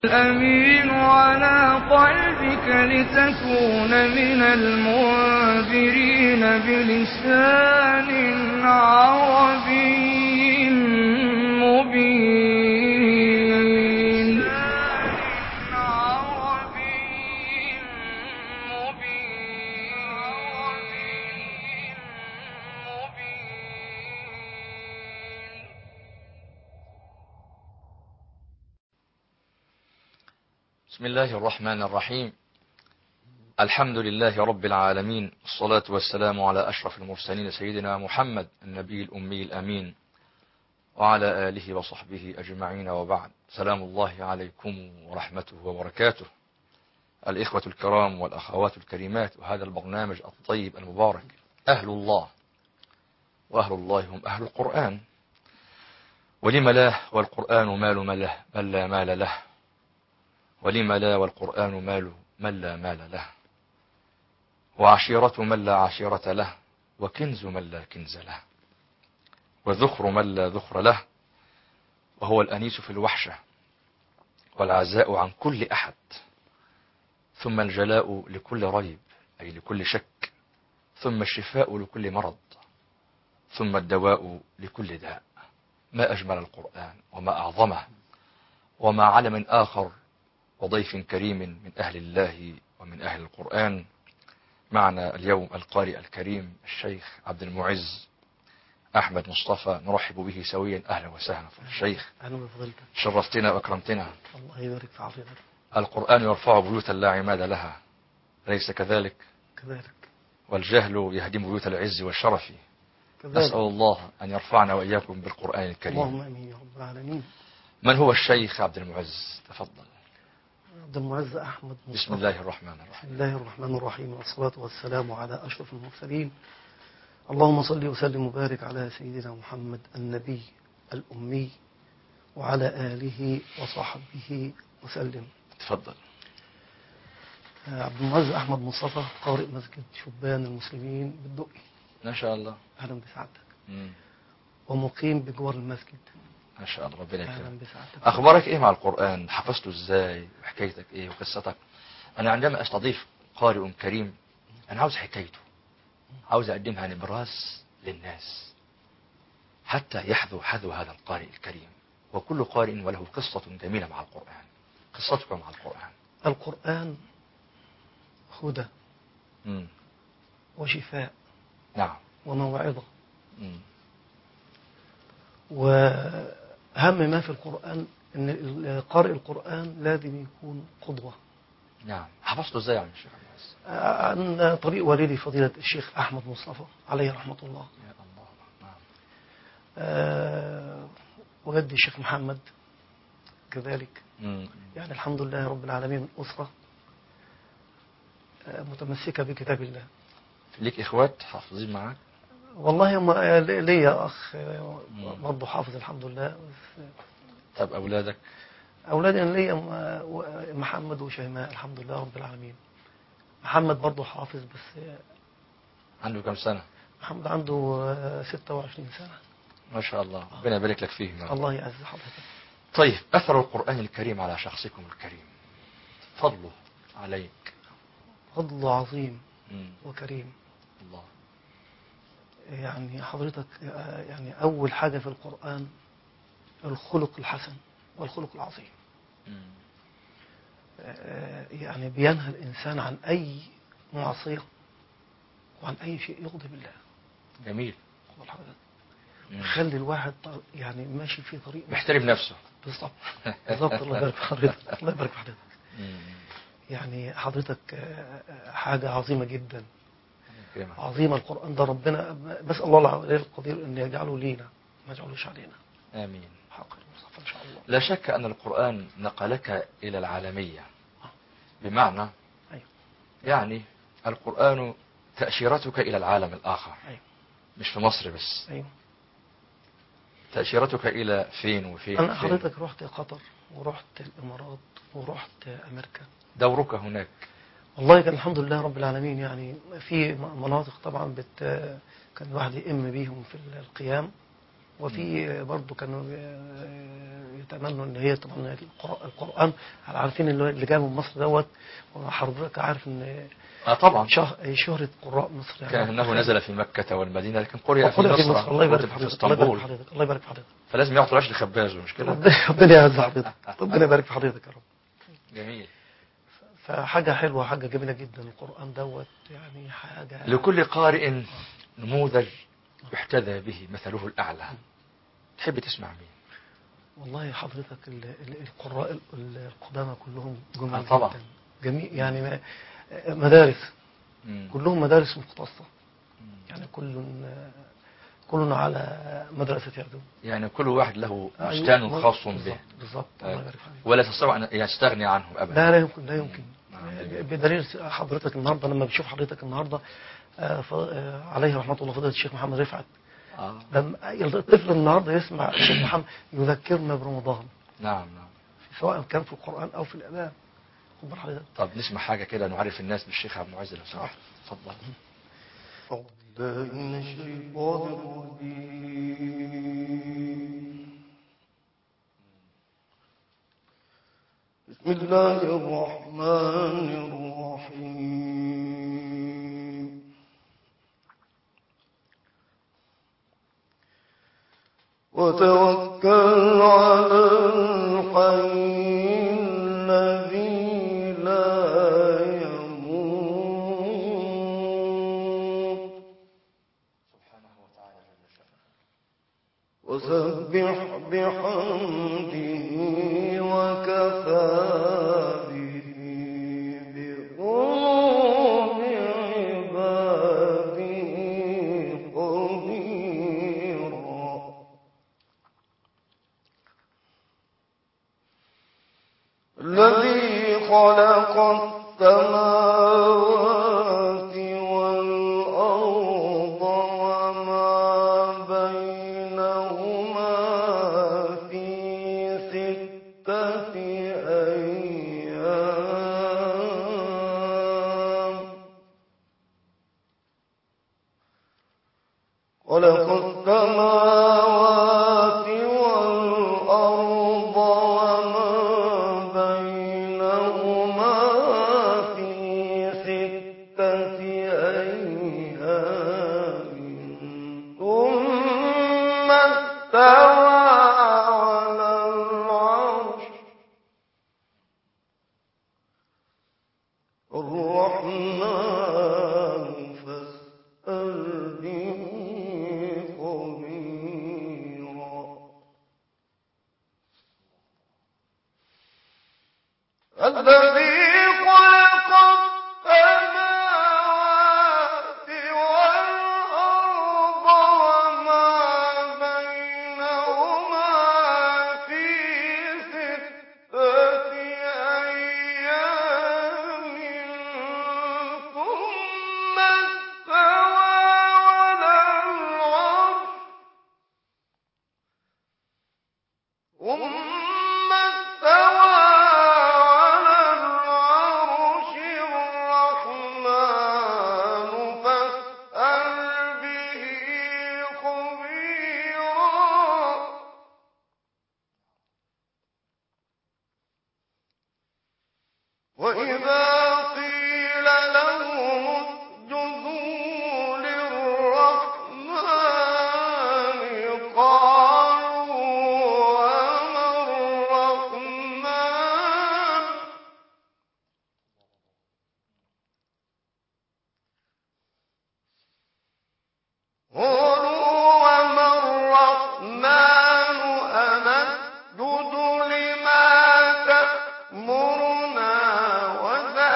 الأمين على قلبك لتكون من المنذرين بلسان عربي مبين عربي مبين بسم الله الرحمن الرحيم الحمد لله رب العالمين الصلاة والسلام على أشرف المرسلين سيدنا محمد النبي الأمي الأمين وعلى آله وصحبه أجمعين وبعد سلام الله عليكم ورحمته وبركاته الإخوة الكرام والأخوات الكريمات وهذا البرنامج الطيب المبارك أهل الله وأهل الله هم أهل القرآن ولم لا والقرآن مال من له من لا مال له ولم لا والقرآن مال من لا مال له وعشيرة من لا عشيرة له وكنز من لا كنز له وذخر من لا ذخر له وهو الأنيس في الوحشة والعزاء عن كل أحد ثم الجلاء لكل ريب أي لكل شك ثم الشفاء لكل مرض ثم الدواء لكل داء ما أجمل القرآن وما أعظمه وما علم آخر وضيف كريم من أهل الله ومن أهل القرآن معنا اليوم القارئ الكريم الشيخ عبد المعز أحمد مصطفى نرحب به سويا أهلا وسهلا في الشيخ أهلا بفضلك شرفتنا وأكرمتنا الله يبارك في عافيتك القرآن يرفع بيوتا لا عماد لها ليس كذلك كذلك والجهل يهدم بيوت العز والشرف كذلك نسأل الله أن يرفعنا وإياكم بالقرآن الكريم اللهم امين يا رب العالمين من هو الشيخ عبد المعز تفضل عبد المعز احمد مصطفى بسم الله الرحمن بسم الرحيم الله الرحمن الرحيم والصلاة والسلام على أشرف المرسلين اللهم صل وسلم وبارك على سيدنا محمد النبي الأمي وعلى آله وصحبه وسلم تفضل آه، عبد المعز أحمد مصطفى قارئ مسجد شبان المسلمين بالدقي ما شاء الله أهلا بسعادتك مم. ومقيم بجوار المسجد ما شاء الله ربنا يكرمك أهلا بسعادتك أخبارك إيه مع القرآن حفظته إزاي وحكايتك إيه وقصتك أنا عندما أستضيف قارئ كريم أنا عاوز حكايته عاوز أقدمها نبراس للناس حتى يحذو حذو هذا القارئ الكريم وكل قارئ وله قصة جميلة مع القرآن قصتك مع القرآن القرآن هدى مم. وشفاء نعم وموعظة مم. وأهم ما في القرآن أن قارئ القرآن لازم يكون قدوة نعم حفظته إزاي يا عم الشيخ عبد العزيز؟ عن طريق والدي فضيلة الشيخ أحمد مصطفى عليه رحمة الله يا الله نعم آه، وجدي الشيخ محمد كذلك مم. يعني الحمد لله رب العالمين أسرة آه، متمسكة بكتاب الله ليك إخوات حافظين معاك والله هم ليا أخ آه، مم. برضه حافظ الحمد لله بس طب أولادك أولادي أنا ليا م- محمد وشيماء الحمد لله رب العالمين محمد برضه حافظ بس عنده كم سنة محمد عنده آه، 26 سنة ما شاء الله ربنا يبارك لك فيهم يا رب. الله يعز حضرتك طيب أثر القرآن الكريم على شخصكم الكريم فضله عليك فضل عظيم مم. وكريم الله يعني حضرتك آه، يعني أول حاجة في القرآن الخلق الحسن والخلق العظيم مم. آه، يعني بينهى الإنسان عن أي معصية وعن أي شيء يغضب الله جميل خد حضرتك مم. يخلي الواحد طر- يعني ماشي في طريق محترم نفسه بالظبط بالظبط الله يبارك في حضرتك الله يبارك في حضرتك مم. يعني حضرتك آه، آه، حاجة عظيمة جدا يكرمك. عظيمة القرآن ده ربنا بس الله العلي القدير أن يجعله لينا ما يجعلوش علينا آمين حق المصطفى إن شاء الله لا شك أن القرآن نقلك إلى العالمية بمعنى أيوه يعني القرآن تأشيرتك إلى العالم الآخر أيوه مش في مصر بس أيوه تأشيرتك إلى فين وفين أنا وفين. حضرتك رحت قطر ورحت الإمارات ورحت أمريكا دورك هناك والله كان الحمد لله رب العالمين يعني في مناطق طبعا بت كان الواحد يئم بيهم في القيام وفي برضه كانوا آه، يتمنوا ان هي طبعا القر- القران على عارفين اللي اللي جاي من مصر دوت وحضرتك عارف ان اه طبعا شه- شهره قراء مصر يعني كان انه نزل في مكة والمدينة لكن قرئ في قرأ في مصر مصر الله يبارك وكتب في في حضرتك الله يبارك في اسطنبول حضرتك الله يبارك في حضرتك فلازم يعطوا عيش لخبازه مش كده ربنا ربنا يعز حضرتك ربنا يبارك في حضرتك يا رب جميل فحاجه حلوه حاجه جميله جدا القران دوت يعني حاجه لكل قارئ نموذج يحتذى به مثله الأعلى تحب تسمع مين والله حضرتك ال- ال- القراء ال- ال- القدامى كلهم جمال آه طبعا. جدا جميل يعني ما- مدارس مم. كلهم مدارس مختصة مم. يعني كل كل على مدرسة يعدو يعني كل واحد له بستان خاص به بالظبط الله يبارك عليك ولا تستطيع أن يستغني عنه أبدا لا لا يمكن لا يمكن نعم، جميل. بدليل حضرتك النهارده لما بشوف حضرتك النهارده آه، ف- آه، عليه رحمه الله فضيله الشيخ محمد رفعت آه. لما الطفل النهارده يسمع الشيخ محمد يذكرنا برمضان نعم نعم سواء كان في القران او في الاذان خد بال حضرتك طب نسمع حاجة كده نعرف الناس بالشيخ عبد المعز لو سمحت اتفضل أعوذ بالله من الشيطان الرجيم بسم الله الرحمن الرحيم وتوكل على الحي الذي لا يموت وسبح بحمده وكفى به بقلوب عباده خبيرا الذي خلق السماوات والأرض وما بينهما في ستة أيام خلق السماوات والأرض وما بينهما في ستة أيام ثم استوى على العرش الرحمن فاسأل به خبيرا الذي خلق السماوات والأرض وما بينهما في ستة أيام ثم استوى على العرش ثم استوى على العرش الرحمن فاسأل به خبيرا وإذا قيل لهم اسجدوا للرحمن قالوا وما الرحمن قالوا وما الرحمن أنسجد لما تأمرنا وذلك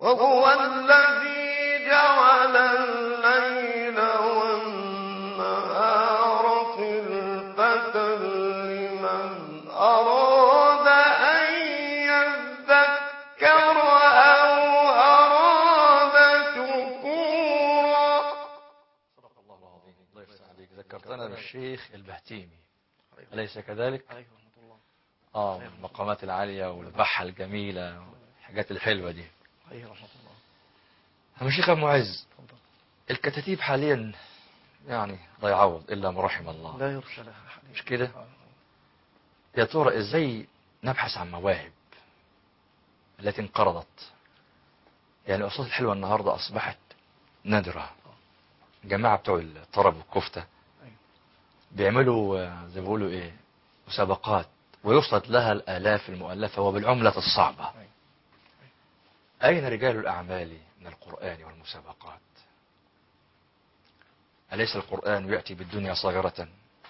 وهو الذي جعل الليل والنهار خلفة لمن أراد أن يذكر أو أراد شكورا صدق الله العظيم الله يفتح عليك ذكرتنا بالشيخ البهتيمي أليس كذلك؟ عليه رحمة الله اه المقامات العالية والبحة الجميلة الحاجات الحلوة دي عليه رحمة الله أما الشيخ أبو معز تفضل الكتاتيب حاليا يعني لا يعوض إلا ما رحم الله لا يرسل لها حديث مش كده؟ آه. يا ترى إزاي نبحث عن مواهب التي انقرضت يعني الأصوات الحلوة النهاردة أصبحت نادرة جماعة بتوع الطرب والكفتة أيوة. بيعملوا آه، زي ما بيقولوا إيه مسابقات ويصلت لها الآلاف المؤلفة وبالعملة الصعبة أيوة. أين رجال الأعمال من القرآن والمسابقات أليس القرآن يأتي بالدنيا صغيرة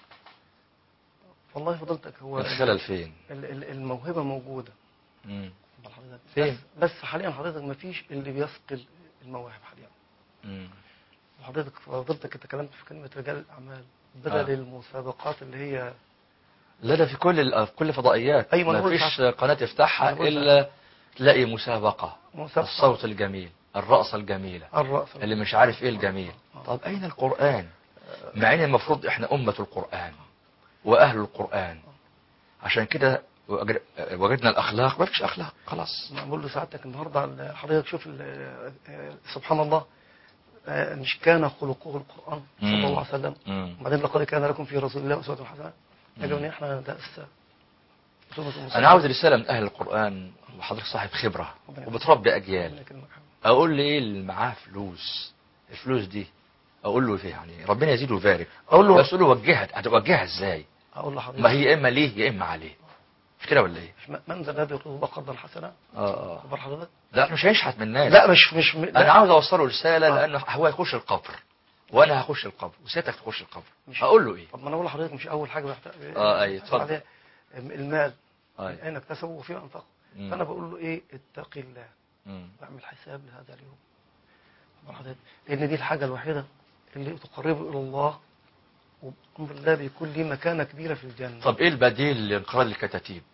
والله فضلتك هو الخلل فين ال- ال- الموهبة موجودة مم. أمال حضرتك فين؟ بس, بس حاليا حضرتك ما فيش اللي بيثقل المواهب حاليا مم. وحضرتك فضلتك تكلمت في كلمة رجال الأعمال بدل آه. المسابقات اللي هي لا ده في كل ال- في كل الفضائيات أيوة، أنا ما بقول فيش ساعات. قناة تفتحها أنا بقول إلا تلاقي مسابقة مسابقة الصوت الجميل الرقصة الجميلة الرأس اللي مش عارف ايه الجميل آه. طب اين القرآن مع ان المفروض احنا امة القرآن واهل القرآن عشان كده وأجر- وجدنا الاخلاق ما فيش اخلاق خلاص أنا بقول لسعادتك النهارده ال- حضرتك شوف ال- آه، سبحان الله آه، مش كان خلقه القرآن صلى مم. الله عليه وسلم مم. وبعدين لقد كان لكم في رسول الله أسوة حسنة مم. يجب ان احنا ندرس أسوة المسلمين. انا عاوز رسالة من اهل القرآن وحضرتك صاحب خبرة وبتربي اجيال ربنا يكرمك. اقول لي ايه اللي معاه فلوس الفلوس دي اقول له فيه يعني ربنا يزيده ويبارك اقول له بس اقول له وجهها هتوجهها ازاي اقول لحضرتك ما هي يا اما ليه يا اما عليه مش كده ولا ايه مش من ذا الذي يقرض الله قرضا حسنا اه اه خبر حضرتك لا إحنا مش هنشحت من الناس لا مش مش م- انا لا عاوز اوصله رساله آه. لانه هو هيخش القبر وانا هخش القبر وسيادتك تخش القبر مش- هقول له ايه طب ما انا اقول لحضرتك مش اول حاجه بحت... آه، أي، اتفضل. عليها المال من أي. اين اكتسبه وفيما انفقه مم. فانا بقول له ايه اتق الله مم. واعمل حساب لهذا اليوم خبر حضرتك لان دي الحاجه الوحيده اللي تقربه الى الله وبامر الله بيكون ليه مكانه كبيره في الجنه طب ايه البديل لانقراض الكتاتيب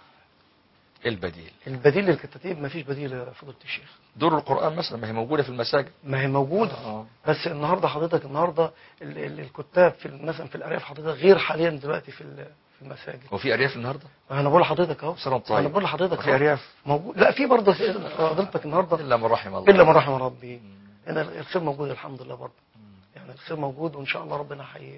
ايه البديل البديل للكتاتيب ما فيش بديل يا فضيله الشيخ دور القران مثلا ما هي موجوده في المساجد ما هي موجوده آه. بس النهارده حضرتك النهارده ال- ال- الكتاب في ال- مثلا في الارياف حضرتك غير حاليا دلوقتي في ال- في المساجد هو في ارياف النهارده ما انا بقول لحضرتك اهو سلام طيب انا بقول لحضرتك في أهو. ارياف موجود لا في برضه فضيلتك النهارده الا من رحم الله الا من رحم ربي مم. هنا الخير موجود الحمد لله برضه مم. يعني الخير موجود وان شاء الله ربنا حي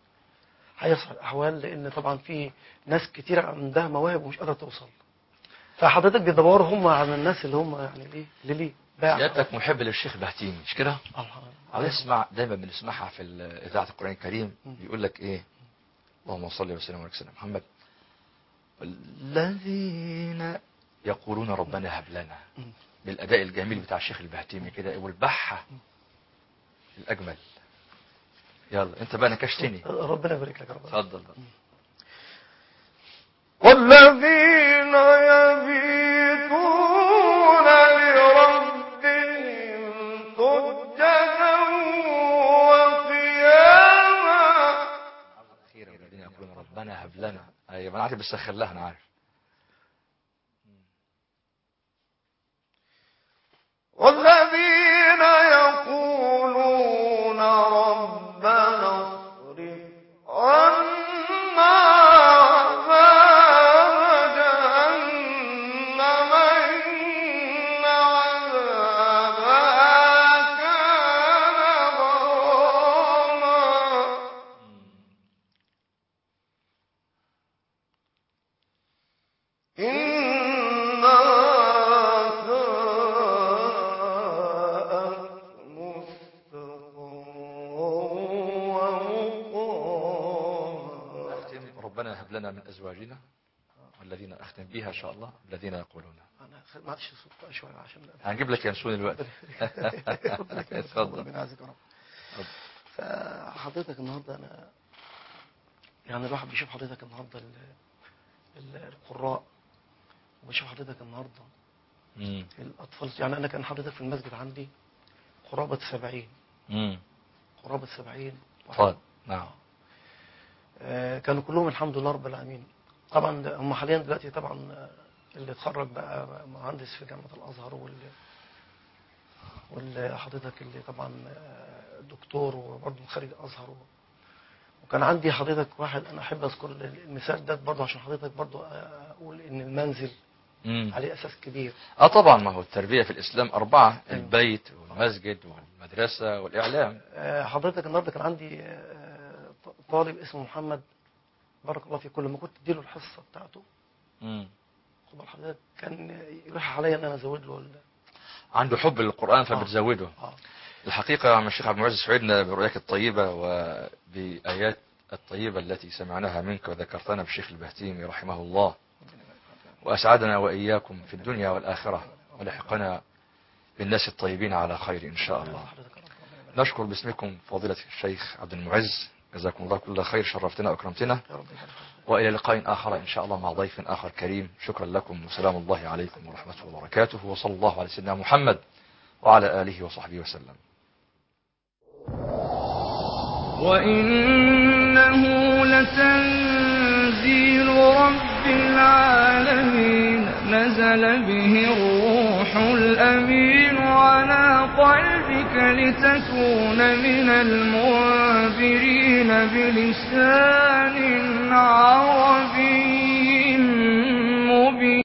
هيصلح الاحوال لان طبعا في ناس كتير عندها مواهب ومش قادره توصل فحضرتك بيدوروا هم على الناس اللي هم يعني ايه اللي ليه باع سيادتك محب للشيخ بهتيمي مش كده الله. عاوز اسمع دايما بنسمعها في ال- اذاعه القران الكريم مم. بيقول لك ايه اللهم صل وسلم وبارك على محمد الذين يقولون ربنا هب لنا مم. بالاداء الجميل بتاع الشيخ البهتيمي كده والبحه الاجمل يلا انت بقى نكشتني ربنا يبارك لك يا رب اتفضل بقى. والذين يبيتون لربهم سجدا وقياما اخيرا الذين يقولون ربنا هب لنا ايوه انا عارف بس خلاها انا عارف والذين يقولون ربنا اصرف عنا عذاب جهنم إن عذابها كان غراما إنها ساءت مستقرا ومقاما أختم ربنا هب لنا من ازواجنا والذين اختم بها ان شاء الله الذين يقولون أنا خ- معلش صوت بقى شوية عشان هنجيب لك ينسون الوقت ربنا يكرمك. اتفضل. ربنا يعزك يا رب اتفضل. فحضرتك النهارده أنا يعني الواحد بيشوف حضرتك النهارده ال- ال- القراء وبيشوف حضرتك النهارده مم. الأطفال يعني أنا كان حضرتك في المسجد عندي قرابة سبعين مم. قرابة سبعين طيب نعم آه، كانوا كلهم الحمد لله رب العالمين طبعا ده- هم حاليا دلوقتي طبعا آه، اللي اتخرج بقى مهندس في جامعة الأزهر واللي واللي حضرتك اللي طبعا آه، دكتور وبرضه خارج الأزهر و- وكان عندي حضرتك واحد أنا أحب أذكر المثال ده برضه عشان حضرتك برضه آه، أقول إن المنزل مم. عليه أساس كبير اه طبعا ما هو التربية في الإسلام أربعة أيوة. البيت والمسجد والمدرسة والإعلام آه، حضرتك النهارده كان عندي آه، طالب اسمه محمد بارك الله فيه كل ما كنت اديله الحصه بتاعته مم. خد بال حضرتك كان يروح عليا ان انا ازود له ال- عنده حب للقرآن فبتزوده اه الحقيقة يا عم الشيخ عبد المعز سعدنا برؤياك الطيبة وبآيات الطيبة التي سمعناها منك وذكرتنا بالشيخ البهتيمي رحمه الله وأسعدنا وإياكم في الدنيا والآخرة ولحقنا بالناس الطيبين على خير إن شاء الله حضرتك يا رب. نشكر باسمكم فضيلة الشيخ عبد المعز جزاكم الله كل خير شرفتنا وأكرمتنا يا رب يبارك فيك. وإلى لقاء آخر إن شاء الله مع ضيف آخر كريم شكرا لكم وسلام الله عليكم ورحمته وبركاته وصلى الله على سيدنا محمد وعلى آله وصحبه وسلم وإنه لتنزيل رب العالمين نزل به الروح الأمين على قلبك لتكون من المنذرين بلسان عربي